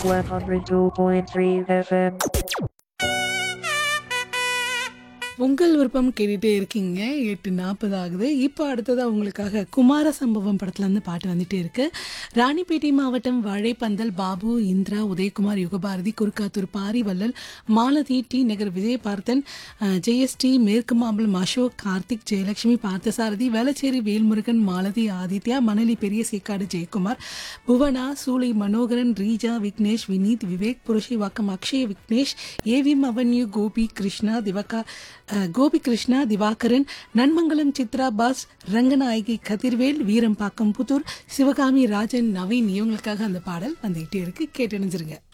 102.3 FM. உங்கள் விருப்பம் கேட்டுட்டே இருக்கீங்க எட்டு நாற்பது ஆகுது இப்போ அடுத்ததா உங்களுக்காக குமார சம்பவம் படத்துல இருந்து பாட்டு வந்துட்டே இருக்கு ராணிப்பேட்டை மாவட்டம் வாழைப்பந்தல் பாபு இந்திரா உதயகுமார் யுகபாரதி குறுக்காத்தூர் பாரிவள்ளல் மாலதி டி நகர் விஜயபார்த்தன் ஜெயஸ்டி மேற்கு மாம்பலம் அசோக் கார்த்திக் ஜெயலட்சுமி பார்த்தசாரதி வேளச்சேரி வேல்முருகன் மாலதி ஆதித்யா மணலி பெரிய சேக்காடு ஜெயக்குமார் புவனா சூளை மனோகரன் ரீஜா விக்னேஷ் வினீத் விவேக் புருஷிவாக்கம் அக்ஷய் விக்னேஷ் ஏவிஎம் அவன்யூ கோபி கிருஷ்ணா திவகா அஹ், கோபி கிருஷ்ணா திவாகரன் நன்மங்கலம் சித்ரா பாஸ் ரங்கநாயகி கதிர்வேல் வீரம்பாக்கம் புத்தூர் சிவகாமி ராஜன் நவீன் இவங்களுக்காக அந்த பாடல் வந்துகிட்டே இருக்கு கேட்டு நினைச்சிருங்க